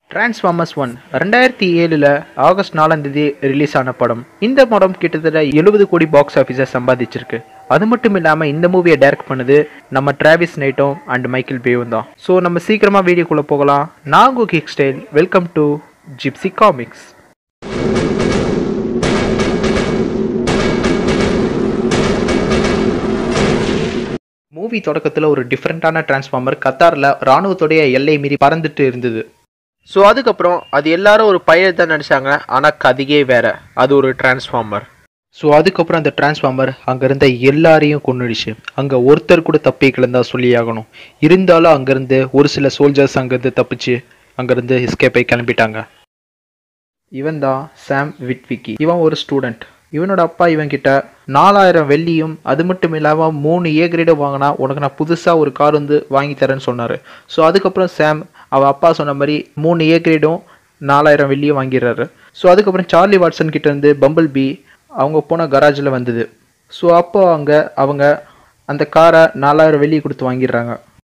transformers one ரெண்டாயிரத்தி ஏழில் August நாலாம் தேதி ரிலீஸ் ஆன படம் இந்த படம் கிட்டத்தட்ட எழுபது கோடி பாக்ஸ் ஆஃபீஸை சம்பாதிச்சிருக்கு அது மட்டும் இல்லாமல் இந்த மூவியை டைரக்ட் பண்ணது நம்ம டிராவிஸ் நைட்டும் அண்ட் மைக்கேல் பேவும் தான் ஸோ நம்ம சீக்கிரமாக வீடியோக்குள்ளே போகலாம் நாகு kick style welcome to gypsy comics movie தொடக்கத்தில் ஒரு டிஃப்ரெண்ட்டான டிரான்ஸ்ஃபார்மர் கத்தாரில் ராணுவத்துடைய எல்லை மீறி பறந்துட்டு இருந்தது ஸோ அதுக்கப்புறம் அது எல்லாரும் ஒரு பைலட் தான் நினச்சாங்க ஆனால் கதையே வேற அது ஒரு டிரான்ஸ்ஃபார்மர் ஸோ அதுக்கப்புறம் அந்த டிரான்ஸ்ஃபார்மர் அங்கே இருந்த எல்லாரையும் கொன்னுடுச்சு அங்கே ஒருத்தர் கூட தப்பிக்கலன்னு தான் சொல்லி ஆகணும் இருந்தாலும் அங்கேருந்து ஒரு சில சோல்ஜர்ஸ் அங்கேருந்து தப்பிச்சு அங்கேருந்து எஸ்கேப் ஆகி கிளம்பிட்டாங்க இவன் தான் சாம் விட்விக்கி இவன் ஒரு ஸ்டூடெண்ட் இவனோட அப்பா இவன் கிட்ட நாலாயிரம் வெள்ளியும் அது மட்டும் இல்லாமல் மூணு ஏ கிரேடும் வாங்கினா உனக்கு நான் புதுசாக ஒரு கார் வந்து வாங்கி தரேன்னு சொன்னார் ஸோ அதுக்கப்புறம் சாம் அவள் அப்பா சொன்ன மாதிரி மூணு ஏ கிரேடும் நாலாயிரம் வெள்ளியும் வாங்கிடுறாரு ஸோ அதுக்கப்புறம் சார்லி வாட்சன் கிட்ட இருந்து பம்பிள் பி அவங்க போன கராஜில் வந்தது ஸோ அப்போ அங்கே அவங்க அந்த காரை நாலாயிரம் வெள்ளி கொடுத்து வாங்கிடுறாங்க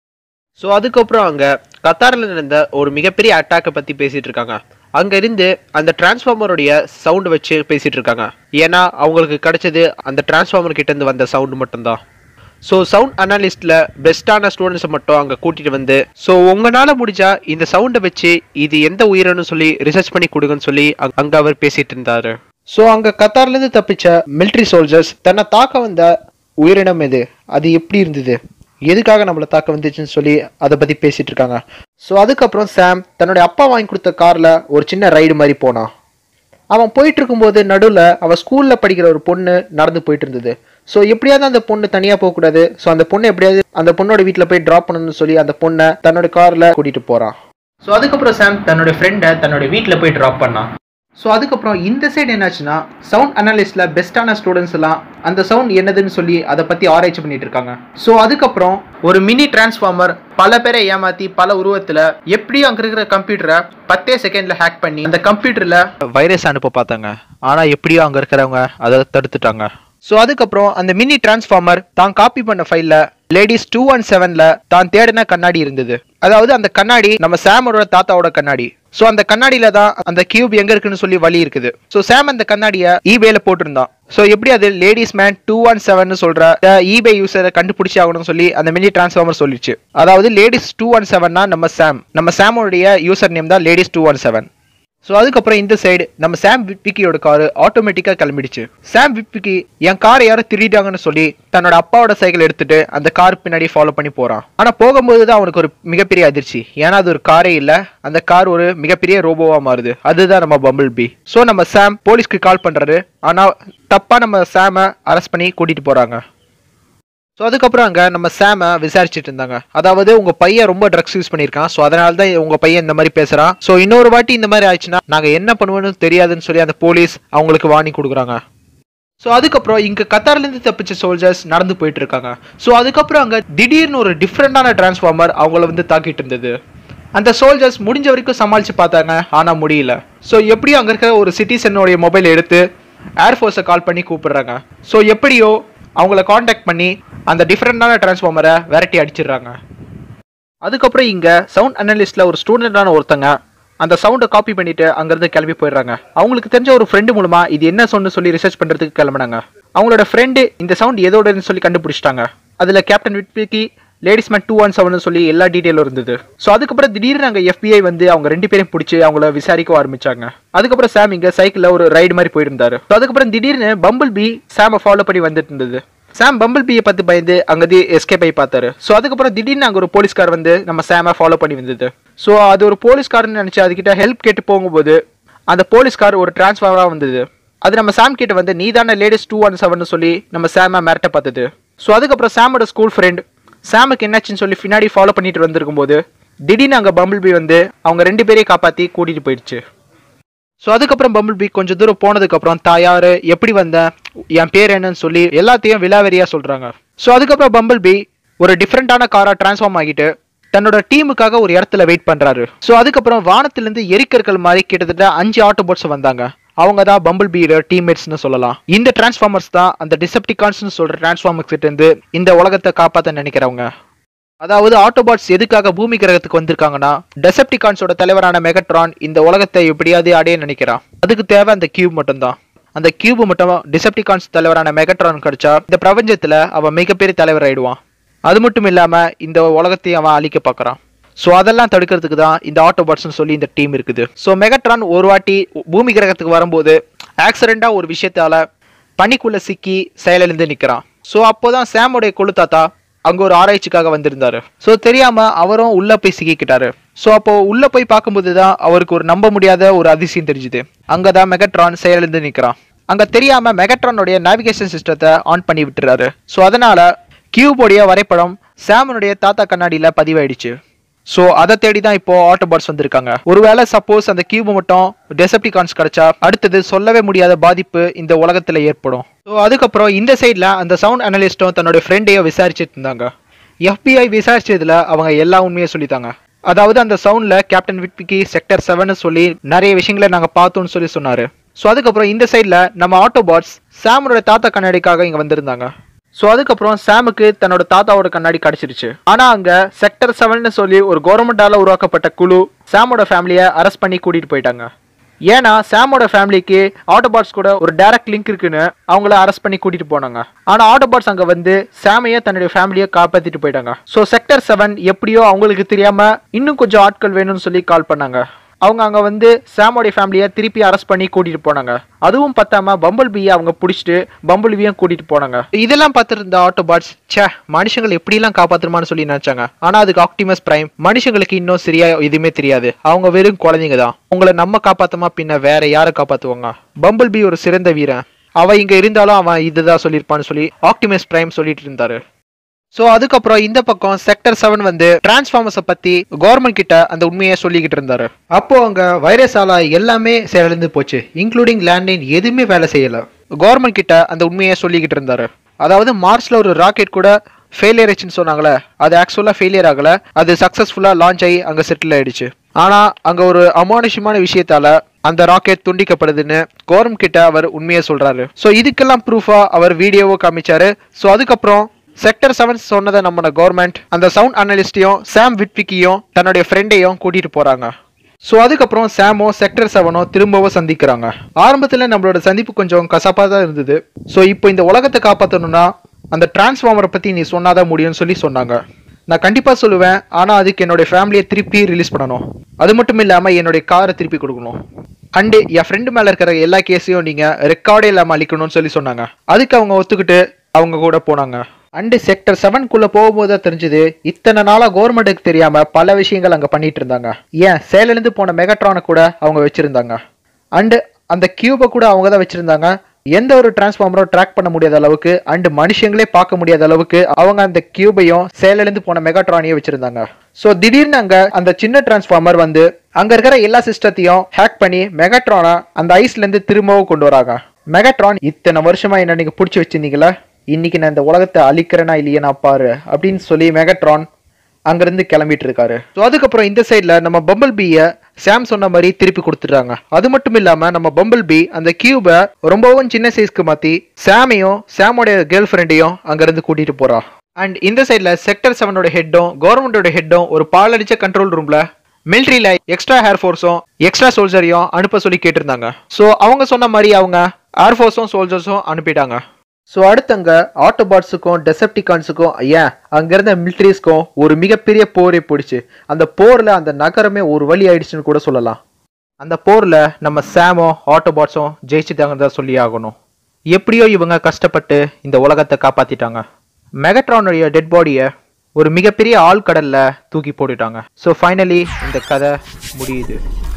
ஸோ அதுக்கப்புறம் அங்கே கத்தாரில் நடந்த ஒரு மிகப்பெரிய அட்டாக்கை பற்றி பேசிகிட்டு இருக்காங்க அங்கே இருந்து அந்த டிரான்ஸ்ஃபார்மருடைய சவுண்டு வச்சு பேசிகிட்டு இருக்காங்க ஏன்னா அவங்களுக்கு கிடைச்சது அந்த டிரான்ஸ்ஃபார்மர் கிட்டேருந்து வந்த சவுண்டு மட்டும்தான் ஸோ சவுண்ட் அனாலிஸ்டில் பெஸ்ட்டான ஸ்டூடெண்ட்ஸை மட்டும் அங்கே கூட்டிகிட்டு வந்து ஸோ உங்களால் முடிஞ்சா இந்த சவுண்டை வச்சு இது எந்த உயிரினு சொல்லி ரிசர்ச் பண்ணி கொடுங்கன்னு சொல்லி அங்கே அவர் பேசிகிட்டு இருந்தார் ஸோ அங்கே கத்தார்லேருந்து தப்பிச்ச மிலிட்ரி சோல்ஜர்ஸ் தன்னை தாக்க வந்த உயிரினம் எது அது எப்படி இருந்தது எதுக்காக நம்மளை தாக்க வந்துச்சுன்னு சொல்லி அதை பற்றி பேசிட்டு இருக்காங்க ஸோ அதுக்கப்புறம் சாம் தன்னுடைய அப்பா வாங்கி கொடுத்த காரில் ஒரு சின்ன ரைடு மாதிரி போனான் அவன் போயிட்டு இருக்கும்போது நடுவில் அவன் ஸ்கூலில் படிக்கிற ஒரு பொண்ணு நடந்து போயிட்டு இருந்தது ஸோ எப்படியாவது அந்த பொண்ணு தனியாக போகக்கூடாது ஸோ அந்த பொண்ணு எப்படியாவது அந்த பொண்ணோட வீட்டில் போய் ட்ராப் பண்ணணும்னு சொல்லி அந்த பொண்ணை தன்னோட காரில் கூட்டிகிட்டு போகிறான் ஸோ அதுக்கப்புறம் சாம் தன்னோட ஃப்ரெண்டை தன்னோட வீட்டில் போய் ட்ராப் பண்ணான் ஸோ அதுக்கப்புறம் இந்த சைடு என்னாச்சுன்னா சவுண்ட் அனாலிஸ்டில் பெஸ்ட்டான ஸ்டூடெண்ட்ஸ் எல்லாம் அந்த சவுண்ட் என்னதுன்னு சொல்லி அதை பற்றி ஆராய்ச்சி பண்ணிட்டு இருக்காங்க ஸோ அதுக்கப்புறம் ஒரு மினி டிரான்ஸ்ஃபார்மர் பல பேரை ஏமாற்றி பல உருவத்தில் எப்படியும் அங்கே இருக்கிற கம்ப்யூட்டரை பத்தே செகண்டில் ஹேக் பண்ணி அந்த கம்ப்யூட்டரில் வைரஸ் அனுப்ப பார்த்தாங்க ஆனால் எப்படியோ அங்கே இருக்கிறவங்க அதை தடுத்துட்டாங்க ஸோ அதுக்கப்புறம் அந்த மினி டிரான்ஸ்ஃபார்மர் தான் காப்பி பண்ண ஃபைலில் லேடிஸ் டூ ஒன் செவன்ல தான் தேடின கண்ணாடி இருந்தது அதாவது அந்த கண்ணாடி நம்ம சாமோட தாத்தாவோட கண்ணாடி ஸோ அந்த கண்ணாடியில தான் அந்த கியூப் எங்க இருக்குன்னு சொல்லி வழி இருக்குது ஸோ சாம் அந்த கண்ணாடியை ஈபேல போட்டிருந்தான் ஸோ எப்படி அது ladies man two one seven சொல்ற ஈபே யூசரை கண்டுபிடிச்சி ஆகணும்னு சொல்லி அந்த மினி டிரான்ஸ்ஃபார்மர் சொல்லிச்சு அதாவது லேடிஸ் டூ ஒன் செவன்னா நம்ம சாம் நம்ம சாமோடைய யூசர் நேம் தான் ladies two one seven so அதுக்கப்புறம் இந்த சைடு நம்ம சாம் விப்பிக்கியோட காரு ஆட்டோமேட்டிக்காக கிளம்பிடுச்சு சாம் விப்பிக்கி என் காரை யாரும் திருடிட்டாங்கன்னு சொல்லி தன்னோட அப்பாவோட சைக்கிள் எடுத்துட்டு அந்த கார் பின்னாடி ஃபாலோ பண்ணி போறான் ஆனால் போகும்போது தான் அவனுக்கு ஒரு மிகப்பெரிய அதிர்ச்சி ஏன்னா அது ஒரு காரே இல்லை அந்த கார் ஒரு மிகப்பெரிய ரோபோவா மாறுது அதுதான் நம்ம பம்பிள் பி ஸோ நம்ம சாம் போலீஸ்க்கு கால் பண்றாரு ஆனால் தப்பா நம்ம சாமை அரெஸ்ட் பண்ணி கூட்டிட்டு போறாங்க ஸோ அதுக்கப்புறம் அங்கே நம்ம சாமை விசாரிச்சுட்டு இருந்தாங்க அதாவது உங்கள் பையன் ரொம்ப ட்ரக்ஸ் யூஸ் பண்ணியிருக்கான் ஸோ அதனால தான் உங்கள் பையன் இந்த மாதிரி பேசுகிறான் ஸோ இன்னொரு வாட்டி இந்த மாதிரி ஆயிடுச்சுன்னா நாங்கள் என்ன பண்ணுவோன்னு தெரியாதுன்னு சொல்லி அந்த போலீஸ் அவங்களுக்கு வாணி கொடுக்குறாங்க ஸோ அதுக்கப்புறம் இங்கே கத்தார்லேருந்து தப்பிச்ச சோல்ஜர்ஸ் நடந்து போயிட்டு இருக்காங்க ஸோ அதுக்கப்புறம் அங்கே திடீர்னு ஒரு டிஃப்ரெண்டான டிரான்ஸ்ஃபார்மர் அவங்கள வந்து தாக்கிட்டு இருந்தது அந்த சோல்ஜர்ஸ் முடிஞ்ச வரைக்கும் சமாளித்து பார்த்தாங்க ஆனால் முடியல ஸோ எப்படியும் அங்கே இருக்கிற ஒரு சிட்டிசனுடைய மொபைல் எடுத்து ஏர்ஃபோர்ஸை கால் பண்ணி கூப்பிடுறாங்க ஸோ எப்படியோ அவங்கள காண்டாக்ட் பண்ணி அந்த டிஃப்ரெண்டான டிரான்ஸ்ஃபார்மரை விரட்டி அடிச்சிடுறாங்க அதுக்கப்புறம் இங்கே சவுண்ட் அனலிஸ்டில் ஒரு ஸ்டூடெண்டான ஒருத்தங்க அந்த சவுண்டை காப்பி பண்ணிட்டு அங்கேருந்து கிளம்பி போயிடுறாங்க அவங்களுக்கு தெரிஞ்ச ஒரு ஃப்ரெண்டு மூலமா இது என்ன சொன்னு சொல்லி ரிசர்ச் பண்ணுறதுக்கு கிளம்புனாங்க அவங்களோட ஃப்ரெண்டு இந்த சவுண்ட் எதோடன்னு சொல்லி கண்டுபிடிச்சிட்டாங்க அதில் captain Witwicky ladies man two one seven சொல்லி எல்லா டீட்டெயிலும் இருந்தது ஸோ அதுக்கப்புறம் திடீர்னு அங்கே எஃபிஐ வந்து அவங்க ரெண்டு பேரும் பிடிச்சி அவங்கள விசாரிக்க ஆரம்பிச்சாங்க அதுக்கப்புறம் சாம் இங்கே சைக்கிளில் ஒரு ரைடு மாதிரி போயிருந்தாரு ஸோ அதுக்கப்புறம் திடீர்னு பம்பிள் பி சாமை ஃபாலோ பண்ணி வந்துட்டு இருந்தது சாம் பம்பிள் பியை பார்த்து பயந்து அங்கே எஸ்கேப் ஆகி பார்த்தாரு ஸோ அதுக்கப்புறம் திடீர்னு அங்கே ஒரு போலீஸ்கார் வந்து நம்ம சாமை ஃபாலோ பண்ணி வந்தது ஸோ அது ஒரு போலீஸ்காரன்னு நினச்சி அதுக்கிட்ட ஹெல்ப் கேட்டு போகும்போது அந்த போலீஸ்கார் ஒரு டிரான்ஸ்ஃபாராக வந்தது அது நம்ம சாம் கிட்ட வந்து நீ தானே லேடிஸ் டூ ஒன் செவன் சொல்லி நம்ம சாமை மிரட்ட பார்த்தது ஸோ அதுக்கப்புறம் சாமோட ஸ்கூல் ஃப்ரெண்ட் சாமுக்கு என்னாச்சுன்னு சொல்லி பின்னாடி ஃபாலோ பண்ணிட்டு வந்திருக்கும் போது திடீர்னு அங்கே பம்பிள் பி வந்து அவங்க ரெண்டு பேரையும் காப்பாற்றி கூட்டிகிட்டு போயிடுச்சு ஸோ அதுக்கப்புறம் பம்பிள் பி கொஞ்சம் தூரம் போனதுக்கப்புறம் தாயார் எப்படி வந்தேன் என் பேர் என்னன்னு சொல்லி எல்லாத்தையும் விலாவரியாக சொல்கிறாங்க ஸோ அதுக்கப்புறம் பம்பிள் பி ஒரு டிஃப்ரெண்ட்டான காராக டிரான்ஸ்ஃபார்ம் ஆகிட்டு தன்னோட டீமுக்காக ஒரு இடத்துல வெயிட் பண்ணுறாரு ஸோ அதுக்கப்புறம் வானத்திலேருந்து எரிக்கற்கள் மாதிரி கிட்டத்தட்ட அஞ்சு ஆட்டோபோட்ஸ் வந்தாங்க அவங்க தான் பம்பிள் பீட டீம்மேட்ஸ்னு சொல்லலாம் இந்த டிரான்ஸ்ஃபார்மர்ஸ் தான் அந்த டிசப்டிகான்ஸ்னு சொல்ற டிரான்ஸ்ஃபார்மர்ஸ் கிட்ட இருந்து இந்த உலகத்தை காப்பாற்ற நினைக்கிறவங்க அதாவது ஆட்டோபாட்ஸ் எதுக்காக பூமி கிரகத்துக்கு வந்திருக்காங்கன்னா டெசப்டிகான்ஸோட தலைவரான மெகட்ரான் இந்த உலகத்தை எப்படியாவது அடைய நினைக்கிறான் அதுக்கு தேவை அந்த கியூப் மட்டும்தான் அந்த கியூப் மட்டும் டிசப்டிகான்ஸ் தலைவரான மெகட்ரான் கிடைச்சா இந்த பிரபஞ்சத்துல அவன் மிகப்பெரிய தலைவர் ஆயிடுவான் அது மட்டும் இல்லாம இந்த உலகத்தையும் அவன் அழிக்க பார்க்கறான் ஸோ அதெல்லாம் தடுக்கிறதுக்கு தான் இந்த ஆட்டோபாட்ஸ்னு சொல்லி இந்த டீம் இருக்குது ஸோ மெகட்ரான் ஒரு வாட்டி பூமி கிரகத்துக்கு வரும்போது ஆக்சிடெண்டா ஒரு விஷயத்தால பனிக்குள்ள சிக்கி செயலிழந்து நிக்கிறான் ஸோ அப்போதான் சாமோடைய கொழு தாத்தா அங்க ஒரு ஆராய்ச்சிக்காக வந்திருந்தாரு ஸோ தெரியாம அவரும் உள்ள போய் சிக்கிக்கிட்டாரு ஸோ அப்போ உள்ள போய் பார்க்கும்போது தான் அவருக்கு ஒரு நம்ப முடியாத ஒரு அதிசயம் தெரிஞ்சுது அங்கதான் மெகட்ரான் செயலிழந்து நிக்கிறான் அங்க தெரியாம மெகட்ரானுடைய நேவிகேஷன் சிஸ்டத்தை ஆன் பண்ணி விட்டுறாரு ஸோ அதனால கியூபோடைய வரைபடம் சாமனுடைய தாத்தா கண்ணாடியில பதிவாயிடுச்சு ஸோ அதை தேடி தான் இப்போ ஆட்டோபாட்ஸ் வந்திருக்காங்க ஒருவேளை சப்போஸ் அந்த கியூப் மட்டும் டெசப்டிகான்ஸ் கிடைச்சா அடுத்தது சொல்லவே முடியாத பாதிப்பு இந்த உலகத்துல ஏற்படும் ஸோ அதுக்கப்புறம் இந்த சைடில் அந்த சவுண்ட் அனலிஸ்ட்டும் தன்னோட ஃப்ரெண்டையும் விசாரிச்சுட்டு இருந்தாங்க FBI விசாரிச்சதுல அவங்க எல்லா உண்மையும் சொல்லித்தாங்க அதாவது அந்த சவுண்ட்ல கேப்டன் விட்பிக்கி செக்டர் செவன் சொல்லி நிறைய விஷயங்களை நாங்க பார்த்தோம்னு சொல்லி சொன்னாரு ஸோ அதுக்கப்புறம் இந்த சைடில் நம்ம ஆட்டோபாட்ஸ் சாமனோட தாத்தா கண்ணாடிக்காக இங்க வந்திருந்தாங்க ஸோ அதுக்கப்புறம் சாமுக்கு தன்னோட தாத்தாவோட கண்ணாடி கிடைச்சிருச்சு ஆனா அங்க செக்டர் செவன் சொல்லி ஒரு கவர்மெண்டால உருவாக்கப்பட்ட குழு சாமோட ஃபேமிலியை அரெஸ்ட் பண்ணி கூட்டிட்டு போயிட்டாங்க ஏன்னா சாமோட ஃபேமிலிக்கு ஆட்டோபாட்ஸ் கூட ஒரு டைரக்ட் லிங்க் இருக்குன்னு அவங்கள அரெஸ்ட் பண்ணி கூட்டிட்டு போனாங்க ஆனா ஆட்டோபாட்ஸ் அங்க வந்து சாமைய தன்னுடைய ஃபேமிலியை காப்பாத்திட்டு போயிட்டாங்க ஸோ செக்டர் செவன் எப்படியோ அவங்களுக்கு தெரியாம இன்னும் கொஞ்சம் ஆட்கள் வேணும்னு சொல்லி கால் பண்ணாங்க அவங்க அங்க வந்து சாமோடைய ஃபேமிலியை திருப்பி அரெஸ்ட் பண்ணி கூட்டிட்டு போனாங்க அதுவும் பத்தாம பம்பிள் பியை அவங்க பிடிச்சிட்டு பம்பிள் பியும் கூட்டிட்டு போனாங்க இதெல்லாம் பார்த்துருந்த ஆட்டோபாட்ஸ் ச்சே மனுஷங்களை எப்படிலாம் காப்பாத்துருமான்னு சொல்லி நினைச்சாங்க ஆனா அதுக்கு ஆப்டிமஸ் பிரைம் மனுஷங்களுக்கு இன்னும் சரியா எதுவுமே தெரியாது அவங்க வெறும் குழந்தைங்க தான் உங்களை நம்ம காப்பாத்தமா பின்ன வேற யாரை காப்பாத்துவாங்க பம்பிள் பி ஒரு சிறந்த வீரன் அவ இங்க இருந்தாலும் அவன் இதுதான் சொல்லியிருப்பான்னு சொல்லி ஆப்டிமஸ் பிரைம் சொல்லிட்டு இருந்தாரு ஸோ அதுக்கப்புறம் இந்த பக்கம் செக்டர் செவன் வந்து டிரான்ஸ்ஃபார்மர்ஸை பத்தி கவர்மெண்ட் கிட்ட அந்த உண்மையை சொல்லிக்கிட்டு இருந்தாரு அப்போ அங்க வைரஸால எல்லாமே செயலிழந்து போச்சு இன்க்ளூடிங் லேண்ட்லைன் எதுவுமே வேலை செய்யல கவர்மெண்ட் கிட்ட அந்த உண்மையை சொல்லிக்கிட்டு இருந்தாரு அதாவது மார்ச்ல ஒரு ராக்கெட் கூட ஃபெயிலியர் ஆச்சுன்னு சொன்னாங்களே அது ஆக்சுவலாக ஃபெயிலியர் ஆகல அது சக்ஸஸ்ஃபுல்லாக லான்ச் ஆகி அங்கே செட்டில் ஆயிடுச்சு ஆனால் அங்கே ஒரு அமானுஷமான விஷயத்தால அந்த ராக்கெட் துண்டிக்கப்படுதுன்னு கவர்மெண்ட் கிட்ட அவர் உண்மையை சொல்றாரு ஸோ இதுக்கெல்லாம் ப்ரூஃபா அவர் வீடியோவோ காமிச்சாரு ஸோ அதுக்கப்புறம் செக்டர் செவன் சொன்னதை நம்ம கவர்மெண்ட் அந்த சவுண்ட் அனலிஸ்டையும் சாம் விட்விக்கியும் தன்னுடைய ஃப்ரெண்டையும் கூட்டிட்டு போறாங்க ஸோ அதுக்கப்புறம் சாமோ செக்டர் செவனோ திரும்பவும் சந்திக்கிறாங்க ஆரம்பத்தில் நம்மளோட சந்திப்பு கொஞ்சம் கசப்பாக தான் இருந்தது ஸோ இப்போ இந்த உலகத்தை காப்பாற்றணும்னா அந்த டிரான்ஸ்ஃபார்மரை பற்றி நீ சொன்னாதான் முடியும்னு சொல்லி சொன்னாங்க நான் கண்டிப்பாக சொல்லுவேன் ஆனால் அதுக்கு என்னுடைய ஃபேமிலியை திருப்பி ரிலீஸ் பண்ணணும் அது மட்டும் இல்லாமல் என்னுடைய காரை திருப்பி கொடுக்கணும் அண்டு என் ஃப்ரெண்டு மேலே இருக்கிற எல்லா கேஸையும் நீங்கள் ரெக்கார்டே இல்லாமல் அழிக்கணும்னு சொல்லி சொன்னாங்க அதுக்கு அவங்க ஒத்துக்கிட்டு அவங்க கூட போனாங்க அண்டு செக்டர் செவன்குள்ள போகும்போது தான் தெரிஞ்சது இத்தனை நாளா கவர்மெண்ட்டுக்கு தெரியாம பல விஷயங்கள் அங்க பண்ணிட்டு இருந்தாங்க ஏன் சேலிலிருந்து போன மெகட்ரானை கூட அவங்க வச்சிருந்தாங்க அண்டு அந்த கியூபை கூட அவங்க தான் வச்சிருந்தாங்க எந்த ஒரு டிரான்ஸ்ஃபார்மரும் ட்ராக் பண்ண முடியாத அளவுக்கு அண்டு மனுஷங்களே பார்க்க முடியாத அளவுக்கு அவங்க அந்த கியூபையும் சேலிலிருந்து போன மெகாட்ரானையும் வச்சிருந்தாங்க ஸோ திடீர்னு அங்க அந்த சின்ன டிரான்ஸ்ஃபார்மர் வந்து அங்க இருக்கிற எல்லா சிஸ்டத்தையும் ஹேக் பண்ணி மெகாட்ரானை அந்த ஐஸ்ல இருந்து திரும்பவும் கொண்டு வராங்க மெகாட்ரான் இத்தனை வருஷமா என்ன நீங்க பிடிச்சி வச்சிருந்தீங்களா இன்னைக்கு நான் இந்த உலகத்தை அழிக்கிறேனா இல்லையா நான் பாரு அப்படின்னு சொல்லி மெகட்ரான் அங்கிருந்து கிளம்பிட்டு இருக்காரு ஸோ அதுக்கப்புறம் இந்த சைடில் நம்ம பம்பிள் பீயை சாம் சொன்ன மாதிரி திருப்பி கொடுத்துட்றாங்க அது மட்டும் இல்லாம நம்ம பம்பிள் பி அந்த கியூபை ரொம்பவும் சின்ன சைஸ்க்கு மாத்தி சாமையும் சாமோடைய கேர்ள் ஃப்ரெண்டையும் அங்கிருந்து கூட்டிட்டு போறா அண்ட் இந்த சைடில் செக்டர் செவனோட ஹெட்டும் கவர்மெண்டோட ஹெட்டும் ஒரு பாலடிச்ச கண்ட்ரோல் ரூம்ல மிலிட்ரியில எக்ஸ்ட்ரா ஏர்ஃபோர்ஸும் எக்ஸ்ட்ரா சோல்ஜரையும் அனுப்ப சொல்லி கேட்டிருந்தாங்க ஸோ அவங்க சொன்ன மாதிரி அவங்க ஏர்ஃபோர்ஸும் சோல்ஜர்ஸும் அனுப்பிட்டாங்க ஸோ அடுத்தங்க ஆட்டோபாட்ஸுக்கும் டெசப்டிகான்ஸுக்கும் ஏன் அங்க இருந்த மிலிட்ரிஸ்க்கும் ஒரு மிகப்பெரிய போரே போயிடுச்சு அந்த போர்ல அந்த நகரமே ஒரு வழி ஆயிடுச்சுன்னு கூட சொல்லலாம் அந்த போர்ல நம்ம சாமோ ஆட்டோபாட்ஸும் ஜெயிச்சுட்டாங்க தான் சொல்லி ஆகணும் எப்படியோ இவங்க கஷ்டப்பட்டு இந்த உலகத்தை காப்பாத்திட்டாங்க மெகட்ரானுடைய டெட் பாடியை ஒரு மிகப்பெரிய ஆழ்கடல்ல தூக்கி போட்டுட்டாங்க ஸோ ஃபைனலி இந்த கதை முடியுது